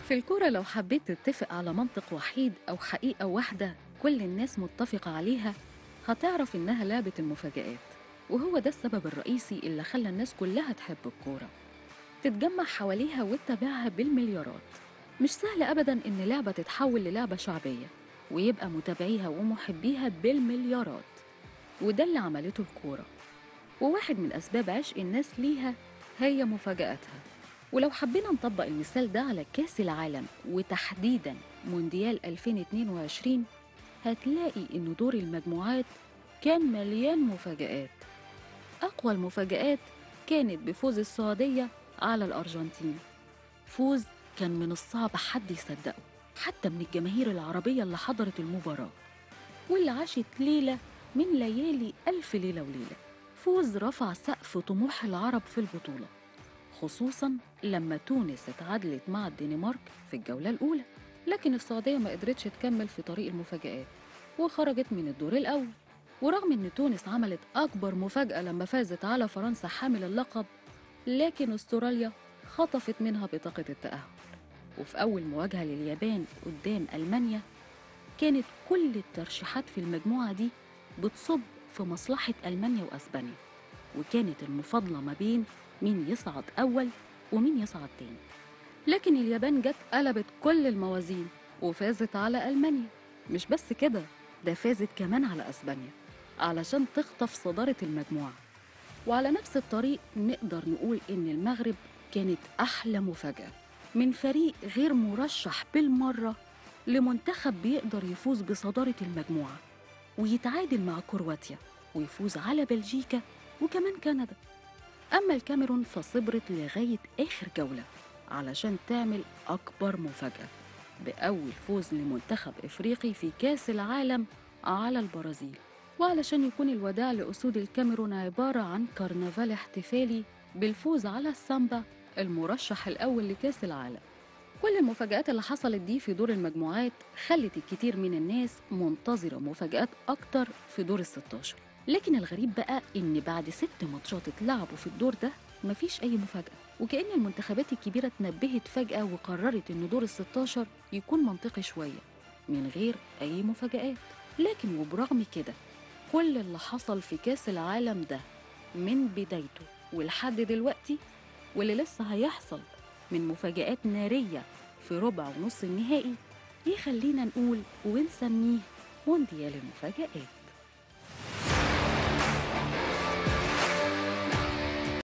في الكورة لو حبيت تتفق على منطق وحيد أو حقيقة واحدة كل الناس متفقة عليها هتعرف إنها لعبة المفاجآت وهو ده السبب الرئيسي اللي خلى الناس كلها تحب الكورة تتجمع حواليها وتتابعها بالمليارات مش سهل أبدا إن لعبة تتحول للعبة شعبية ويبقى متابعيها ومحبيها بالمليارات وده اللي عملته الكورة وواحد من أسباب عشق الناس ليها هي مفاجآتها ولو حبينا نطبق المثال ده على كأس العالم وتحديدا مونديال 2022 هتلاقي إن دور المجموعات كان مليان مفاجآت أقوى المفاجآت كانت بفوز السعودية على الأرجنتين فوز كان من الصعب حد يصدقه حتى من الجماهير العربية اللي حضرت المباراة واللي عاشت ليلة من ليالي ألف ليلة وليلة فوز رفع سقف طموح العرب في البطولة خصوصا لما تونس اتعادلت مع الدنمارك في الجولة الأولى لكن السعودية ما قدرتش تكمل في طريق المفاجآت وخرجت من الدور الأول ورغم إن تونس عملت أكبر مفاجأة لما فازت على فرنسا حامل اللقب لكن استراليا خطفت منها بطاقة التأهل وفي أول مواجهة لليابان قدام ألمانيا كانت كل الترشيحات في المجموعة دي بتصب في مصلحة ألمانيا وأسبانيا وكانت المفاضلة ما بين مين يصعد أول ومين يصعد تاني لكن اليابان جت قلبت كل الموازين وفازت على ألمانيا مش بس كده ده فازت كمان على أسبانيا علشان تخطف صدارة المجموعة وعلى نفس الطريق نقدر نقول إن المغرب كانت أحلى مفاجأة من فريق غير مرشح بالمرة لمنتخب بيقدر يفوز بصدارة المجموعة ويتعادل مع كرواتيا ويفوز على بلجيكا وكمان كندا أما الكاميرون فصبرت لغاية آخر جولة علشان تعمل أكبر مفاجأة بأول فوز لمنتخب إفريقي في كأس العالم على البرازيل وعلشان يكون الوداع لأسود الكاميرون عبارة عن كرنفال احتفالي بالفوز على السامبا المرشح الأول لكأس العالم كل المفاجآت اللي حصلت دي في دور المجموعات خلت الكتير من الناس منتظرة مفاجآت أكتر في دور الستاشر لكن الغريب بقى إن بعد ست ماتشات اتلعبوا في الدور ده مفيش أي مفاجأة وكأن المنتخبات الكبيرة اتنبهت فجأة وقررت إن دور الستاشر يكون منطقي شوية من غير أي مفاجآت لكن وبرغم كده كل اللي حصل في كأس العالم ده من بدايته ولحد دلوقتي واللي لسه هيحصل من مفاجآت نارية في ربع ونص النهائي يخلينا نقول ونسميه مونديال المفاجآت